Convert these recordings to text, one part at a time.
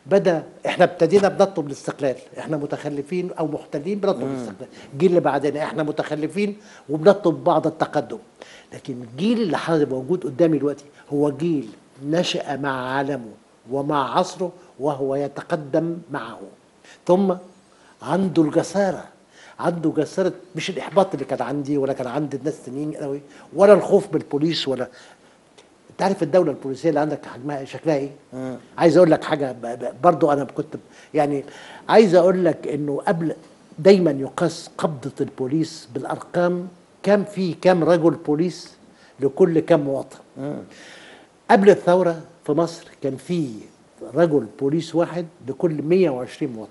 بدا احنا ابتدينا بنطلب الاستقلال احنا متخلفين او محتلين بنطلب الاستقلال الجيل اللي بعدنا احنا متخلفين وبنطلب بعض التقدم لكن الجيل اللي حضرتك موجود قدامي دلوقتي هو جيل نشأ مع عالمه ومع عصره وهو يتقدم معه ثم عنده الجسارة عنده جسارة مش الإحباط اللي كان عندي ولا كان عند الناس التانيين قوي ولا الخوف من البوليس ولا انت عارف الدوله البوليسيه اللي عندك حجمها شكلها ايه؟ عايز اقول لك حاجه ب- ب- برضو انا كنت يعني عايز اقول لك انه قبل دايما يقاس قبضه البوليس بالارقام كم في كم رجل بوليس لكل كم مواطن قبل الثوره في مصر كان في رجل بوليس واحد لكل 120 مواطن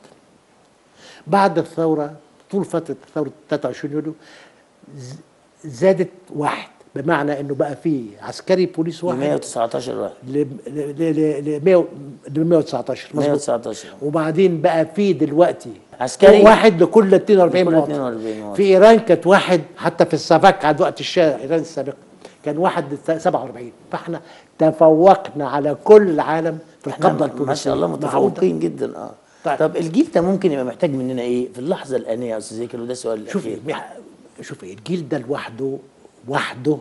بعد الثوره طول فتره ثوره 23 يوليو ز- زادت واحد بمعنى انه بقى في عسكري بوليس واحد 119 واحد ل ل- ل 100 ل 119 مظبوط 119 وبعدين بقى في دلوقتي عسكري واحد لكل 42 لكل مواطن 42 مواطن. في ايران كانت واحد حتى في السافاك عند وقت الشاه ايران السابقه كان واحد ل 47 فاحنا تفوقنا على كل العالم في احنا القبضه البوليسيه ما شاء الله معقول ده؟ متفوقين جدا اه طيب. طب الجيل ده ممكن يبقى محتاج مننا ايه في اللحظه الانيه يا استاذ زكي وده السؤال شوف الاخير مح- شوف الجيل ده لوحده وحده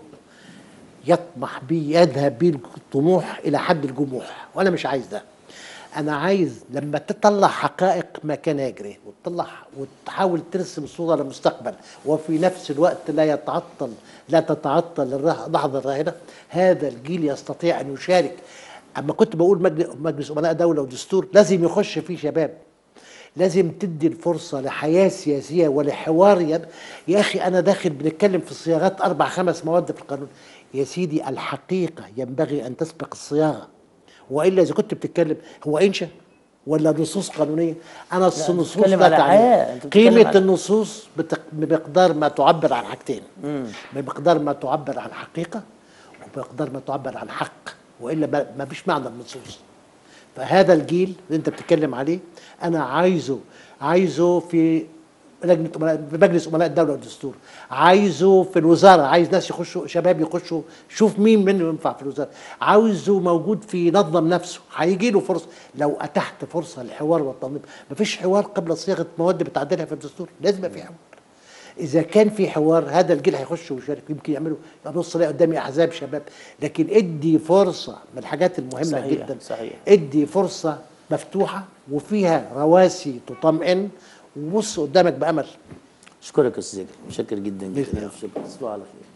يطمح بيه يذهب بيه الطموح الى حد الجموح وانا مش عايز ده انا عايز لما تطلع حقائق ما كان يجري وتطلع وتحاول ترسم صوره للمستقبل وفي نفس الوقت لا يتعطل لا تتعطل الره- اللحظه الراهنه هذا الجيل يستطيع ان يشارك اما كنت بقول مجلس مجلس امناء دوله ودستور لازم يخش فيه شباب لازم تدي الفرصة لحياة سياسية ولحوار يب... يا أخي أنا داخل بنتكلم في صياغات أربع خمس مواد في القانون يا سيدي الحقيقة ينبغي أن تسبق الصياغة وإلا إذا كنت بتتكلم هو إنشا ولا نصوص قانونية أنا أصل النصوص بتتكلم لا على تعني حياة، أنت بتتكلم قيمة على- النصوص بتق... بمقدار ما تعبر عن حاجتين بمقدار ما تعبر عن حقيقة وبمقدار ما تعبر عن حق وإلا ما ما فيش معنى النصوص فهذا الجيل اللي انت بتتكلم عليه انا عايزه عايزه في لجنه أمناء في مجلس امناء الدوله والدستور عايزه في الوزاره عايز ناس يخشوا شباب يخشوا شوف مين منهم ينفع في الوزاره عاوزه موجود في نظم نفسه هيجي له فرصه لو اتحت فرصه للحوار والتنظيم مفيش حوار قبل صياغه مواد بتعدلها في الدستور لازم يبقى في حوار اذا كان في حوار هذا الجيل هيخش ويشارك يمكن يعملوا ابص الاقي قدامي احزاب شباب لكن ادي فرصه من الحاجات المهمه صحيح، جدا صحيح. ادي فرصه مفتوحه وفيها رواسي تطمئن وبص قدامك بامل اشكرك يا استاذ زكي متشكر جدا بإذن جدا الله. شكرا تصبحوا على خير